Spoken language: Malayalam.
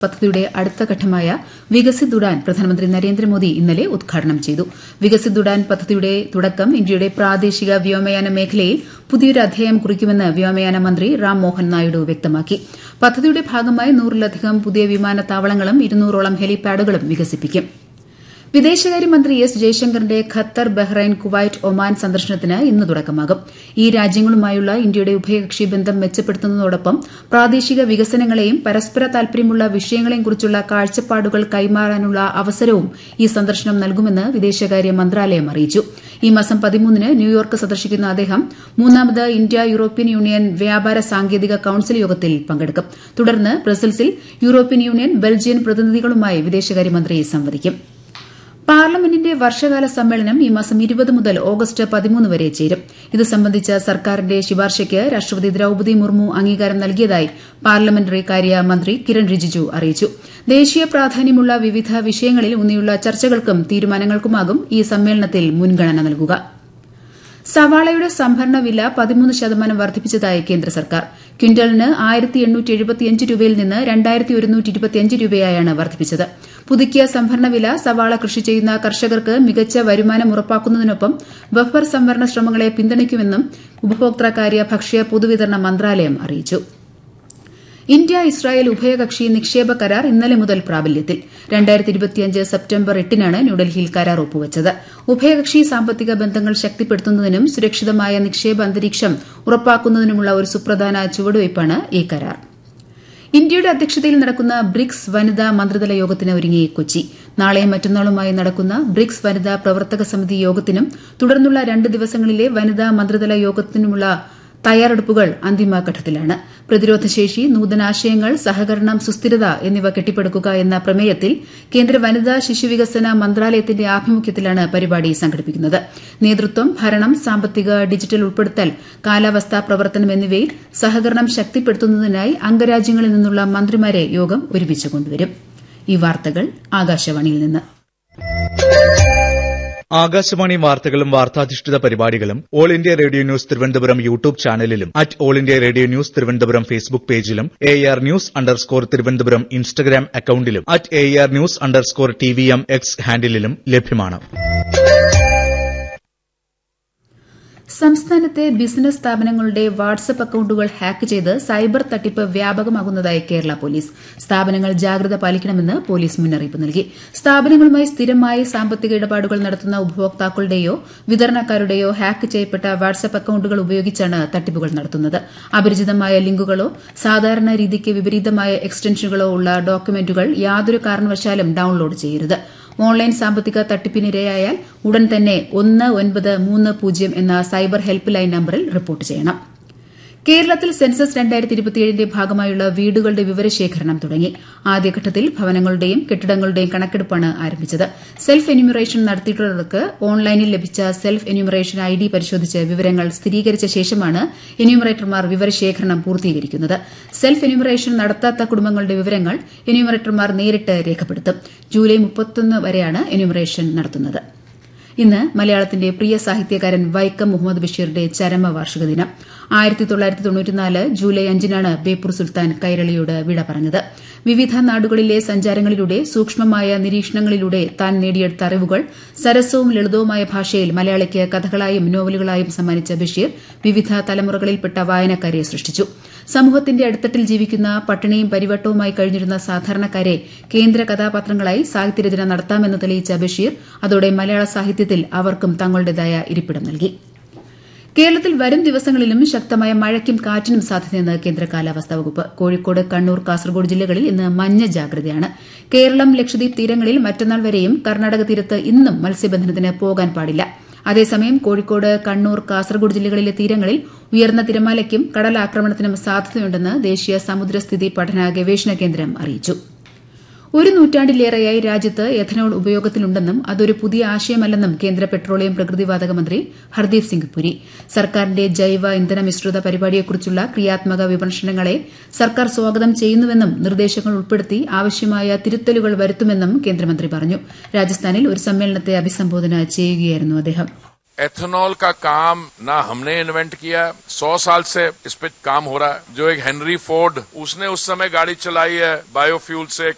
പദ്ധതിയുടെ അടുത്ത ഘട്ടമായ വികസിത് ഉഡാൻ പ്രധാനമന്ത്രി നരേന്ദ്രമോദി ഇന്നലെ ഉദ്ഘാടനം ചെയ്തു വികസിത് ഉഡാൻ പദ്ധതിയുടെ തുടക്കം ഇന്ത്യയുടെ പ്രാദേശിക വ്യോമയാന മേഖലയിൽ പുതിയൊരു അധ്യായം കുറിക്കുമെന്ന് വ്യോമയാന മന്ത്രി റാം മോഹൻ നായിഡു വ്യക്തമാക്കി പദ്ധതിയുടെ ഭാഗമായി നൂറിലധികം പുതിയ വിമാനത്താവളങ്ങളും ഇരുന്നൂറോളം ഹെലിപാഡുകളും വികസിപ്പിക്കും വിദേശകാര്യമന്ത്രി എസ് ജയശങ്കറിന്റെ ഖത്തർ ബഹ്റൈൻ കുവൈറ്റ് ഒമാൻ സന്ദർശനത്തിന് ഇന്ന് തുടക്കമാകും ഈ രാജ്യങ്ങളുമായുള്ള ഇന്ത്യയുടെ ഉഭയകക്ഷി ബന്ധം മെച്ചപ്പെടുത്തുന്നതോടൊപ്പം പ്രാദേശിക വികസനങ്ങളെയും പരസ്പര താൽപര്യമുള്ള വിഷയങ്ങളെയും കുറിച്ചുള്ള കാഴ്ചപ്പാടുകൾ കൈമാറാനുള്ള അവസരവും ഈ സന്ദർശനം നൽകുമെന്ന് വിദേശകാര്യ മന്ത്രാലയം അറിയിച്ചു ഈ മാസം പതിമൂന്നിന് ന്യൂയോർക്ക് സന്ദർശിക്കുന്ന അദ്ദേഹം മൂന്നാമത് ഇന്ത്യ യൂറോപ്യൻ യൂണിയൻ വ്യാപാര സാങ്കേതിക കൌൺസിൽ യോഗത്തിൽ പങ്കെടുക്കും തുടർന്ന് ബ്രസൽസിൽ യൂറോപ്യൻ യൂണിയൻ ബെൽജിയൻ പ്രതിനിധികളുമായി വിദേശകാര്യമന്ത്രി സംവദിക്കും പാർലമെന്റിന്റെ വർഷകാല സമ്മേളനം ഈ മാസം ഇരുപത് മുതൽ ഓഗസ്റ്റ് പതിമൂന്ന് വരെ ചേരും ഇത് സംബന്ധിച്ച സർക്കാരിന്റെ ശുപാർശയ്ക്ക് രാഷ്ട്രപതി ദ്രൌപദി മുർമു അംഗീകാരം നൽകിയതായി പാർലമെന്ററി കാര്യ മന്ത്രി കിരൺ റിജിജു അറിയിച്ചു ദേശീയ പ്രാധാന്യമുള്ള വിവിധ വിഷയങ്ങളിൽ ഊന്നിയുള്ള ചർച്ചകൾക്കും തീരുമാനങ്ങൾക്കുമാകും ഈ സമ്മേളനത്തിൽ മുൻഗണന നൽകുക സവാളയുടെ സംഭരണ വില പതിമൂന്ന് ശതമാനം വർദ്ധിപ്പിച്ചതായി കേന്ദ്ര സർക്കാർ ക്വിന്റലിന് ആയിരത്തി എണ്ണൂറ്റി എഴുപത്തിയഞ്ച് രൂപയിൽ നിന്ന് രണ്ടായിരത്തി ഒരുന്നൂറ്റി ഇരുപത്തിയഞ്ച് രൂപയായാണ് വർദ്ധിപ്പിച്ചത് പുതുക്കിയ സംഭരണ വില സവാള കൃഷി ചെയ്യുന്ന കർഷകർക്ക് മികച്ച വരുമാനം ഉറപ്പാക്കുന്നതിനൊപ്പം ബഫർ സംവരണ ശ്രമങ്ങളെ പിന്തുണയ്ക്കുമെന്നും ഉപഭോക്തൃകാര്യ ഭക്ഷ്യ പൊതുവിതരണ മന്ത്രാലയം അറിയിച്ചു ഇന്ത്യ ഇസ്രായേൽ ഉഭയകക്ഷി നിക്ഷേപ കരാർ ഇന്നലെ മുതൽ പ്രാബല്യത്തിൽ സെപ്റ്റംബർ എട്ടിനാണ് ന്യൂഡൽഹിയിൽ കരാർ ഒപ്പുവച്ചത് ഉഭയകക്ഷി സാമ്പത്തിക ബന്ധങ്ങൾ ശക്തിപ്പെടുത്തുന്നതിനും സുരക്ഷിതമായ നിക്ഷേപ അന്തരീക്ഷം ഉറപ്പാക്കുന്നതിനുമുള്ള ഒരു സുപ്രധാന ചുവടുവയ്പ്പാണ് ഈ കരാർ ഇന്ത്യയുടെ അധ്യക്ഷതയിൽ നടക്കുന്ന ബ്രിക്സ് വനിതാ മന്ത്രിതല യോഗത്തിന് ഒരുങ്ങി കൊച്ചി നാളെയും മറ്റന്നാളുമായി നടക്കുന്ന ബ്രിക്സ് വനിതാ പ്രവർത്തക സമിതി യോഗത്തിനും തുടർന്നുള്ള രണ്ട് ദിവസങ്ങളിലെ വനിതാ മന്ത്രിതല യോഗത്തിനുമുള്ള തയ്യാറെടുപ്പുകൾ അന്തിമഘട്ടത്തിലാണ് പ്രതിരോധശേഷി നൂതനാശയങ്ങൾ സഹകരണം സുസ്ഥിരത എന്നിവ കെട്ടിപ്പടുക്കുക എന്ന പ്രമേയത്തിൽ കേന്ദ്ര വനിതാ ശിശുവികസന മന്ത്രാലയത്തിന്റെ ആഭിമുഖ്യത്തിലാണ് പരിപാടി സംഘടിപ്പിക്കുന്നത് നേതൃത്വം ഭരണം സാമ്പത്തിക ഡിജിറ്റൽ ഉൾപ്പെടുത്തൽ കാലാവസ്ഥാ പ്രവർത്തനം എന്നിവയിൽ സഹകരണം ശക്തിപ്പെടുത്തുന്നതിനായി അംഗരാജ്യങ്ങളിൽ നിന്നുള്ള മന്ത്രിമാരെ യോഗം ഒരുമിച്ച് കൊണ്ടുവരും ഈ വാർത്തകൾ ആകാശവാണിയിൽ നിന്ന് ആകാശവാണി വാർത്തകളും വാർത്താധിഷ്ഠിത പരിപാടികളും All India Radio News Thiruvananthapuram YouTube ചാനലിലും at All India Radio News Thiruvananthapuram Facebook പേജിലും A R news underscore Thiruvananthapuram Instagram അക്കൌണ്ടിലും at A R news underscore T V M X ഹാൻഡിലും ലഭ്യമാണ് സംസ്ഥാനത്തെ ബിസിനസ് സ്ഥാപനങ്ങളുടെ വാട്സ്ആപ്പ് അക്കൌണ്ടുകൾ ഹാക്ക് ചെയ്ത് സൈബർ തട്ടിപ്പ് വ്യാപകമാകുന്നതായി കേരള പോലീസ് സ്ഥാപനങ്ങൾ ജാഗ്രത പാലിക്കണമെന്ന് പോലീസ് മുന്നറിയിപ്പ് നൽകി സ്ഥാപനങ്ങളുമായി സ്ഥിരമായി സാമ്പത്തിക ഇടപാടുകൾ നടത്തുന്ന ഉപഭോക്താക്കളുടെയോ വിതരണക്കാരുടെയോ ഹാക്ക് ചെയ്യപ്പെട്ട വാട്സ്ആപ്പ് അക്കൌണ്ടുകൾ ഉപയോഗിച്ചാണ് തട്ടിപ്പുകൾ നടത്തുന്നത് അപരിചിതമായ ലിങ്കുകളോ സാധാരണ രീതിക്ക് വിപരീതമായ എക്സ്റ്റൻഷനുകളോ ഉള്ള ഡോക്യുമെന്റുകൾ യാതൊരു കാരണവശാലും ഡൌൺലോഡ് ചെയ്യരുത് ഓൺലൈൻ സാമ്പത്തിക തട്ടിപ്പിനിരയായാൽ ഉടൻ തന്നെ ഒന്ന് ഒൻപത് മൂന്ന് പൂജ്യം എന്ന സൈബർ ഹെൽപ്പ് ലൈൻ നമ്പറിൽ റിപ്പോർട്ട് ചെയ്യണം കേരളത്തിൽ സെൻസസ് രണ്ടായിരത്തി ഇരുപത്തിയേഴിന്റെ ഭാഗമായുള്ള വീടുകളുടെ വിവരശേഖരണം തുടങ്ങി ആദ്യഘട്ടത്തിൽ ഭവനങ്ങളുടെയും കെട്ടിടങ്ങളുടെയും കണക്കെടുപ്പാണ് ആരംഭിച്ചത് സെൽഫ് എന്യൂമറേഷൻ നടത്തിയിട്ടുള്ളവർക്ക് ഓൺലൈനിൽ ലഭിച്ച സെൽഫ് എന്യൂമറേഷൻ ഐ ഡി പരിശോധിച്ച് വിവരങ്ങൾ സ്ഥിരീകരിച്ച ശേഷമാണ് എന്യൂമറേറ്റർമാർ വിവരശേഖരണം പൂർത്തീകരിക്കുന്നത് സെൽഫ് എന്യൂമറേഷൻ നടത്താത്ത കുടുംബങ്ങളുടെ വിവരങ്ങൾ എന്യൂമറേറ്റർമാർ നേരിട്ട് രേഖപ്പെടുത്തും ജൂലൈ മുപ്പത്തൊന്ന് വരെയാണ് എന്യൂമറേഷൻ നടത്തുന്നത് ഇന്ന് മലയാളത്തിന്റെ പ്രിയ സാഹിത്യകാരൻ വൈക്കം മുഹമ്മദ് ബഷീറിന്റെ ചരമവാർഷിക ദിനം ആയിരത്തി തൊള്ളായിരത്തി തൊണ്ണൂറ്റിനാല് ജൂലൈ അഞ്ചിനാണ് ബേപ്പൂർ സുൽത്താൻ കൈരളിയോട് വിട പറഞ്ഞത് വിവിധ നാടുകളിലെ സഞ്ചാരങ്ങളിലൂടെ സൂക്ഷ്മമായ നിരീക്ഷണങ്ങളിലൂടെ താൻ നേടിയെടുത്ത അറിവുകൾ സരസവും ലളിതവുമായ ഭാഷയിൽ മലയാളിക്ക് കഥകളായും നോവലുകളായും സമ്മാനിച്ച ബഷീർ വിവിധ തലമുറകളിൽപ്പെട്ട വായനക്കാരെ സൃഷ്ടിച്ചു സമൂഹത്തിന്റെ അടിത്തട്ടിൽ ജീവിക്കുന്ന പട്ടിണിയും പരിവട്ടവുമായി കഴിഞ്ഞിരുന്ന സാധാരണക്കാരെ കേന്ദ്ര കഥാപാത്രങ്ങളായി സാഹിത്യരചന നടത്താമെന്ന് തെളിയിച്ച ബഷീർ അതോടെ മലയാള സാഹിത്യത്തിൽ അവർക്കും തങ്ങളുടേതായ ഇരിപ്പിടം നൽകി കേരളത്തിൽ വരും ദിവസങ്ങളിലും ശക്തമായ മഴയ്ക്കും കാറ്റിനും സാധ്യതയെന്ന് കേന്ദ്ര കാലാവസ്ഥാ വകുപ്പ് കോഴിക്കോട് കണ്ണൂർ കാസർഗോഡ് ജില്ലകളിൽ ഇന്ന് മഞ്ഞ ജാഗ്രതയാണ് കേരളം ലക്ഷദ്വീപ് തീരങ്ങളിൽ മറ്റന്നാൾ വരെയും കർണാടക തീരത്ത് ഇന്നും മത്സ്യബന്ധനത്തിന് പോകാൻ പാടില്ല അതേസമയം കോഴിക്കോട് കണ്ണൂർ കാസർഗോഡ് ജില്ലകളിലെ തീരങ്ങളിൽ ഉയർന്ന തിരമാലയ്ക്കും കടലാക്രമണത്തിനും സാധ്യതയുണ്ടെന്ന് ദേശീയ സമുദ്രസ്ഥിതി പഠന ഗവേഷണ കേന്ദ്രം അറിയിച്ചു ഒരു നൂറ്റാണ്ടിലേറെയായി രാജ്യത്ത് എഥനോൾ ഉപയോഗത്തിലുണ്ടെന്നും അതൊരു പുതിയ ആശയമല്ലെന്നും കേന്ദ്ര പെട്രോളിയം പ്രകൃതിവാതക മന്ത്രി ഹർദീപ് സിംഗ് പുരി സർക്കാരിന്റെ ജൈവ ഇന്ധന മിശ്രിത പരിപാടിയെക്കുറിച്ചുള്ള ക്രിയാത്മക വിമർശനങ്ങളെ സർക്കാർ സ്വാഗതം ചെയ്യുന്നുവെന്നും നിർദ്ദേശങ്ങൾ ഉൾപ്പെടുത്തി ആവശ്യമായ തിരുത്തലുകൾ വരുത്തുമെന്നും കേന്ദ്രമന്ത്രി പറഞ്ഞു രാജസ്ഥാനിൽ ഒരു സമ്മേളനത്തെ അഭിസംബോധന ചെയ്യുകയായിരുന്നു അദ്ദേഹം एथेनॉल का काम ना हमने इन्वेंट किया सौ साल से इस पे काम हो रहा है जो एक हेनरी फोर्ड उसने उस समय गाड़ी चलाई है बायोफ्यूल से